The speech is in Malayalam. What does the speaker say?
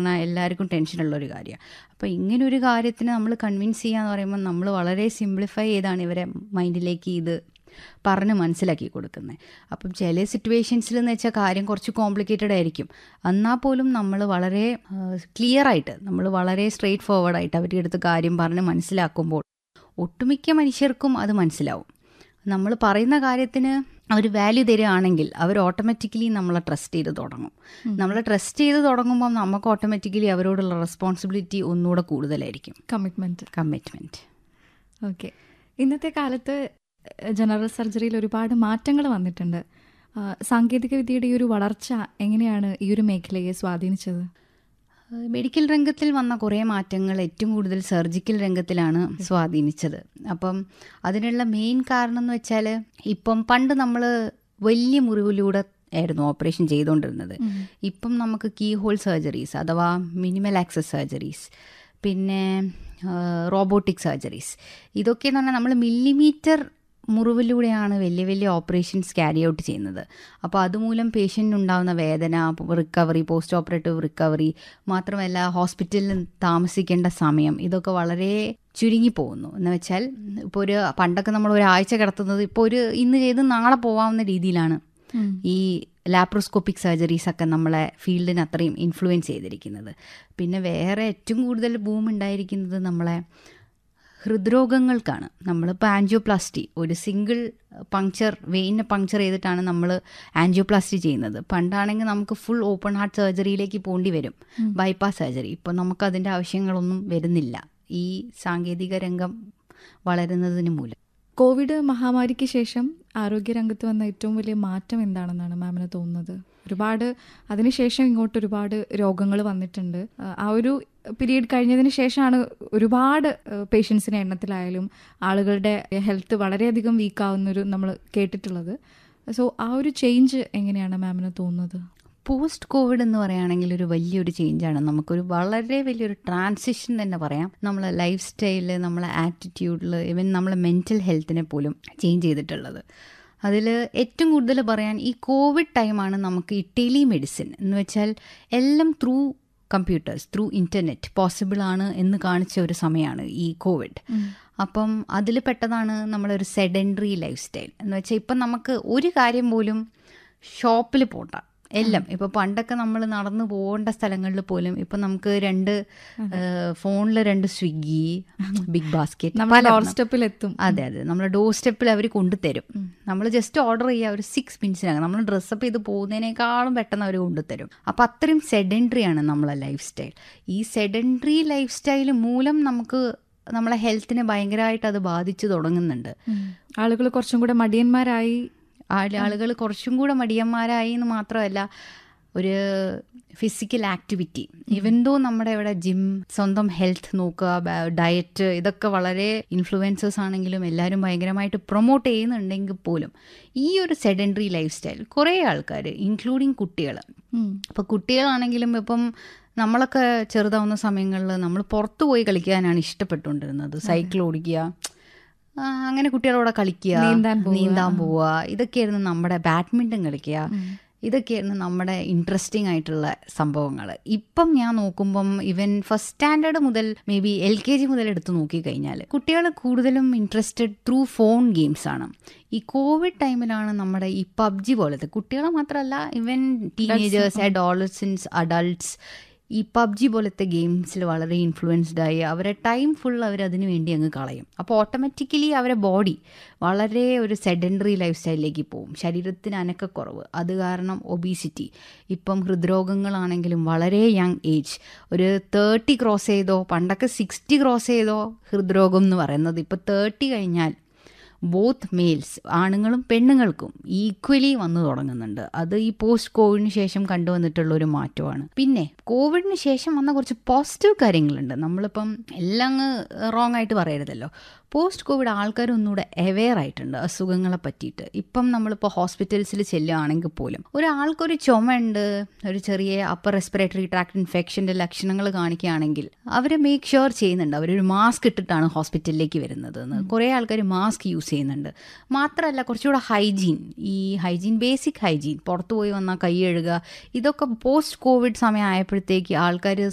പറഞ്ഞാൽ എല്ലാവർക്കും ടെൻഷനുള്ള ഒരു കാര്യമാണ് അപ്പോൾ ഇങ്ങനെ ഒരു കാര്യത്തിന് നമ്മൾ കൺവിൻസ് ചെയ്യാന്ന് പറയുമ്പോൾ നമ്മൾ വളരെ സിംപ്ലിഫൈ ചെയ്താണ് ഇവരെ മൈൻഡിലേക്ക് ഇത് പറഞ്ഞ് മനസ്സിലാക്കി കൊടുക്കുന്നത് അപ്പം ചില സിറ്റുവേഷൻസിൽ എന്ന് വെച്ചാൽ കാര്യം കുറച്ച് കോംപ്ലിക്കേറ്റഡ് ആയിരിക്കും എന്നാൽ പോലും നമ്മൾ വളരെ ക്ലിയർ ആയിട്ട് നമ്മൾ വളരെ സ്ട്രെയിറ്റ് ഫോർവേഡ് ആയിട്ട് അവരുടെ അടുത്ത് കാര്യം പറഞ്ഞ് മനസ്സിലാക്കുമ്പോൾ ഒട്ടുമിക്ക മനുഷ്യർക്കും അത് മനസ്സിലാവും നമ്മൾ പറയുന്ന കാര്യത്തിന് അവർ വാല്യൂ തരികയാണെങ്കിൽ അവർ ഓട്ടോമാറ്റിക്കലി നമ്മളെ ട്രസ്റ്റ് ചെയ്ത് തുടങ്ങും നമ്മളെ ട്രസ്റ്റ് ചെയ്ത് തുടങ്ങുമ്പോൾ നമുക്ക് ഓട്ടോമാറ്റിക്കലി അവരോടുള്ള റെസ്പോൺസിബിലിറ്റി ഒന്നുകൂടെ കൂടുതലായിരിക്കും കമ്മിറ്റ്മെന്റ് കമ്മിറ്റ്മെൻറ്റ് ഓക്കെ ഇന്നത്തെ കാലത്ത് ജനറൽ സർജറിയിൽ ഒരുപാട് മാറ്റങ്ങൾ വന്നിട്ടുണ്ട് ആ, സാങ്കേതിക വിദ്യയുടെ ഈ ഒരു വളർച്ച എങ്ങനെയാണ് ഈ ഒരു മേഖലയെ സ്വാധീനിച്ചത് മെഡിക്കൽ രംഗത്തിൽ വന്ന കുറേ മാറ്റങ്ങൾ ഏറ്റവും കൂടുതൽ സർജിക്കൽ രംഗത്തിലാണ് സ്വാധീനിച്ചത് അപ്പം അതിനുള്ള മെയിൻ കാരണം എന്ന് വെച്ചാൽ ഇപ്പം പണ്ട് നമ്മൾ വലിയ മുറിവിലൂടെ ആയിരുന്നു ഓപ്പറേഷൻ ചെയ്തുകൊണ്ടിരുന്നത് ഇപ്പം നമുക്ക് കീ ഹോൾ സർജറീസ് അഥവാ മിനിമൽ ആക്സസ് സർജറീസ് പിന്നെ റോബോട്ടിക് സർജറീസ് ഇതൊക്കെ എന്ന് പറഞ്ഞാൽ നമ്മൾ മില്ലിമീറ്റർ മുറിവിലൂടെയാണ് വലിയ വലിയ ഓപ്പറേഷൻസ് ക്യാരി ഔട്ട് ചെയ്യുന്നത് അപ്പോൾ അതുമൂലം പേഷ്യൻ്റ് ഉണ്ടാകുന്ന വേദന റിക്കവറി പോസ്റ്റ് ഓപ്പറേറ്റീവ് റിക്കവറി മാത്രമല്ല ഹോസ്പിറ്റലിൽ താമസിക്കേണ്ട സമയം ഇതൊക്കെ വളരെ ചുരുങ്ങി പോകുന്നു എന്ന് വെച്ചാൽ ഇപ്പോൾ ഒരു പണ്ടൊക്കെ നമ്മൾ ഒരാഴ്ച കിടത്തുന്നത് ഇപ്പോൾ ഒരു ഇന്ന് ചെയ്ത് നാളെ പോകാവുന്ന രീതിയിലാണ് ഈ ലാപ്രോസ്കോപ്പിക് സർജറീസ് ഒക്കെ നമ്മളെ ഫീൽഡിന് അത്രയും ഇൻഫ്ലുവൻസ് ചെയ്തിരിക്കുന്നത് പിന്നെ വേറെ ഏറ്റവും കൂടുതൽ ബൂം ഉണ്ടായിരിക്കുന്നത് നമ്മളെ ഹൃദ്രോഗങ്ങൾക്കാണ് നമ്മളിപ്പോൾ ആൻജിയോപ്ലാസ്റ്റി ഒരു സിംഗിൾ പങ്ക്ചർ വെയിനെ പങ്ക്ചർ ചെയ്തിട്ടാണ് നമ്മൾ ആൻജിയോപ്ലാസ്റ്റി ചെയ്യുന്നത് പണ്ടാണെങ്കിൽ നമുക്ക് ഫുൾ ഓപ്പൺ ഹാർട്ട് സർജറിയിലേക്ക് പോകേണ്ടി വരും ബൈപ്പാസ് സർജറി ഇപ്പോൾ നമുക്ക് അതിൻ്റെ ആവശ്യങ്ങളൊന്നും വരുന്നില്ല ഈ സാങ്കേതിക രംഗം വളരുന്നതിന് മൂലം കോവിഡ് മഹാമാരിക്ക് ശേഷം ആരോഗ്യരംഗത്ത് വന്ന ഏറ്റവും വലിയ മാറ്റം എന്താണെന്നാണ് മാമിന് തോന്നുന്നത് ഒരുപാട് അതിനുശേഷം ഇങ്ങോട്ട് ഒരുപാട് രോഗങ്ങൾ വന്നിട്ടുണ്ട് ആ, ആ ഒരു പീരീഡ് കഴിഞ്ഞതിന് ശേഷമാണ് ഒരുപാട് പേഷ്യൻസിന്റെ എണ്ണത്തിലായാലും ആളുകളുടെ ഹെൽത്ത് വളരെയധികം വീക്കാവുന്നൊരു നമ്മൾ കേട്ടിട്ടുള്ളത് സോ ആ ഒരു ചേഞ്ച് എങ്ങനെയാണ് മാമിന് തോന്നുന്നത് പോസ്റ്റ് കോവിഡ് എന്ന് പറയുകയാണെങ്കിൽ ഒരു വലിയൊരു ചേഞ്ചാണ് നമുക്കൊരു വളരെ വലിയൊരു ട്രാൻസിഷൻ തന്നെ പറയാം നമ്മളെ ലൈഫ് സ്റ്റൈലിൽ നമ്മളെ ആറ്റിറ്റ്യൂഡിൽ ഈവൻ നമ്മളെ മെൻറ്റൽ ഹെൽത്തിനെ പോലും ചേഞ്ച് ചെയ്തിട്ടുള്ളത് അതിൽ ഏറ്റവും കൂടുതൽ പറയാൻ ഈ കോവിഡ് ടൈമാണ് നമുക്ക് ഈ ടെലി മെഡിസിൻ എന്ന് വെച്ചാൽ എല്ലാം through computers through internet possible ആണ് എന്ന് കാണിച്ച ഒരു സമയമാണ് ഈ കോവിഡ് അപ്പം അതിൽ പെട്ടതാണ് നമ്മളൊരു സെഡൻഡറി ലൈഫ് സ്റ്റൈൽ എന്ന് വെച്ചാൽ ഇപ്പം നമുക്ക് ഒരു കാര്യം പോലും ഷോപ്പിൽ പോണ്ട എല്ലാം ഇപ്പൊ പണ്ടൊക്കെ നമ്മൾ നടന്നു പോകേണ്ട സ്ഥലങ്ങളിൽ പോലും ഇപ്പൊ നമുക്ക് രണ്ട് ഫോണിൽ രണ്ട് സ്വിഗ്ഗി ബിഗ് ബാസ്ക്കറ്റ് നമ്മുടെ ഡോർ സ്റ്റെപ്പിൽ എത്തും അതെ അതെ നമ്മുടെ ഡോർ സ്റ്റെപ്പിൽ അവർ കൊണ്ടുതരും നമ്മൾ ജസ്റ്റ് ഓർഡർ ചെയ്യുക ഒരു സിക്സ് മിനിറ്റ്സിനകം നമ്മൾ ഡ്രസ്സപ്പ് ചെയ്ത് പോകുന്നതിനേക്കാളും പെട്ടെന്ന് അവർ കൊണ്ടുതരും അപ്പം അത്രയും സെഡൻഡറി ആണ് നമ്മളെ ലൈഫ് സ്റ്റൈൽ ഈ സെഡൻഡറി ലൈഫ് സ്റ്റൈൽ മൂലം നമുക്ക് നമ്മളെ ഹെൽത്തിനെ ഭയങ്കരമായിട്ട് അത് ബാധിച്ചു തുടങ്ങുന്നുണ്ട് ആളുകൾ കുറച്ചും കൂടെ മടിയന്മാരായി ആളുകൾ കുറച്ചും കൂടെ മടിയന്മാരായി എന്ന് മാത്രമല്ല ഒരു ഫിസിക്കൽ ആക്ടിവിറ്റി ഇവൻ ദോ നമ്മുടെ ഇവിടെ ജിം സ്വന്തം ഹെൽത്ത് നോക്കുക ഡയറ്റ് ഇതൊക്കെ വളരെ ഇൻഫ്ലുവൻസേഴ്സ് ആണെങ്കിലും എല്ലാവരും ഭയങ്കരമായിട്ട് പ്രൊമോട്ട് ചെയ്യുന്നുണ്ടെങ്കിൽ പോലും ഈ ഒരു സെഡൻഡറി ലൈഫ് സ്റ്റൈൽ കുറേ ആൾക്കാർ ഇൻക്ലൂഡിങ് കുട്ടികൾ അപ്പോൾ കുട്ടികളാണെങ്കിലും ഇപ്പം നമ്മളൊക്കെ ചെറുതാവുന്ന സമയങ്ങളിൽ നമ്മൾ പുറത്തു പോയി കളിക്കാനാണ് ഇഷ്ടപ്പെട്ടുകൊണ്ടിരുന്നത് സൈക്കിൾ ഓടിക്കുക ആ, അങ്ങനെ കുട്ടികളോടെ കളിക്കുക നീന്താൻ പോവുക. നീന്താൻ പോവുക ഇതൊക്കെയായിരുന്നു നമ്മുടെ ബാഡ്മിൻ്റൺ കളിക്കുക ഇതൊക്കെയായിരുന്നു നമ്മുടെ ഇൻട്രസ്റ്റിംഗ് ആയിട്ടുള്ള സംഭവങ്ങൾ ഇപ്പം ഞാൻ നോക്കുമ്പം ഇവൻ ഫസ്റ്റ് സ്റ്റാൻഡേർഡ് മുതൽ maybe L K G മുതൽ എടുത്ത് നോക്കിക്കഴിഞ്ഞാൽ കുട്ടികൾ കൂടുതലും ഇൻട്രസ്റ്റഡ് ത്രൂ ഫോൺ ഗെയിംസ് ആണ് ഈ കോവിഡ് ടൈമിലാണ് നമ്മുടെ ഈ പബ്ജി പോലത്തെ കുട്ടികളെ മാത്രമല്ല ഇവൻ ടീനേജേഴ്സ് അഡോളസൻസ് അഡൾട്ട്സ് ഈ പബ്ജി പോലത്തെ ഗെയിംസിൽ വളരെ ഇൻഫ്ലുവൻസ്ഡ് ആയി അവരെ ടൈം ഫുൾ അവർ അതിനു വേണ്ടി അങ്ങ് കളയും അപ്പോൾ ഓട്ടോമാറ്റിക്കലി അവരെ ബോഡി വളരെ ഒരു സെഡൻഡറി ലൈഫ് സ്റ്റൈലിലേക്ക് പോകും ശരീരത്തിന് അനക്കക്കുറവ് അത് കാരണം ഒബീസിറ്റി ഇപ്പം ഹൃദ്രോഗങ്ങളാണെങ്കിലും വളരെ യങ് ഏജ് ഒരു തേർട്ടി ക്രോസ് ചെയ്തോ പണ്ടൊക്കെ സിക്സ്റ്റി ക്രോസ് ചെയ്തോ ഹൃദ്രോഗം എന്ന് പറയുന്നത് ഇപ്പോൾ തേർട്ടി കഴിഞ്ഞാൽ ബോത്ത് മെയിൽസ് ആണുങ്ങളും പെണ്ണുങ്ങൾക്കും ഈക്വലി വന്നു തുടങ്ങുന്നുണ്ട് അത് ഈ പോസ്റ്റ് കോവിഡിന് ശേഷം കണ്ടുവന്നിട്ടുള്ള ഒരു മാറ്റമാണ് പിന്നെ കോവിഡിന് ശേഷം വന്ന കുറച്ച് പോസിറ്റീവ് കാര്യങ്ങളുണ്ട് നമ്മളിപ്പം എല്ലാം അങ്ങ് റോങ് ആയിട്ട് പറയരുതല്ലോ പോസ്റ്റ് കോവിഡ് ആൾക്കാർ ഒന്നുകൂടെ അവെയർ ആയിട്ടുണ്ട് അസുഖങ്ങളെ പറ്റിയിട്ട് ഇപ്പം നമ്മളിപ്പോൾ ഹോസ്പിറ്റൽസിൽ ചെല്ലുകയാണെങ്കിൽ പോലും ഒരാൾക്കൊരു ചുമയുണ്ട് ഒരു ചെറിയ അപ്പർ റെസ്പിറേറ്ററി ട്രാക്ട് ഇൻഫെക്ഷൻ്റെ ലക്ഷണങ്ങൾ കാണിക്കുകയാണെങ്കിൽ അവരെ മേക്ക് ഷുവർ ചെയ്യുന്നുണ്ട് അവരൊരു മാസ്ക് ഇട്ടിട്ടാണ് ഹോസ്പിറ്റലിലേക്ക് വരുന്നത് എന്ന് കുറേ ആൾക്കാർ മാസ്ക് യൂസ് ചെയ്യുന്നുണ്ട് മാത്രമല്ല കുറച്ചുകൂടെ ഹൈജീൻ ഈ ഹൈജീൻ ബേസിക് ഹൈജീൻ പുറത്തു പോയി വന്നാൽ കൈ കഴുകുക ഇതൊക്കെ പോസ്റ്റ് കോവിഡ് സമയം ആയപ്പോഴത്തേക്ക് ആൾക്കാർ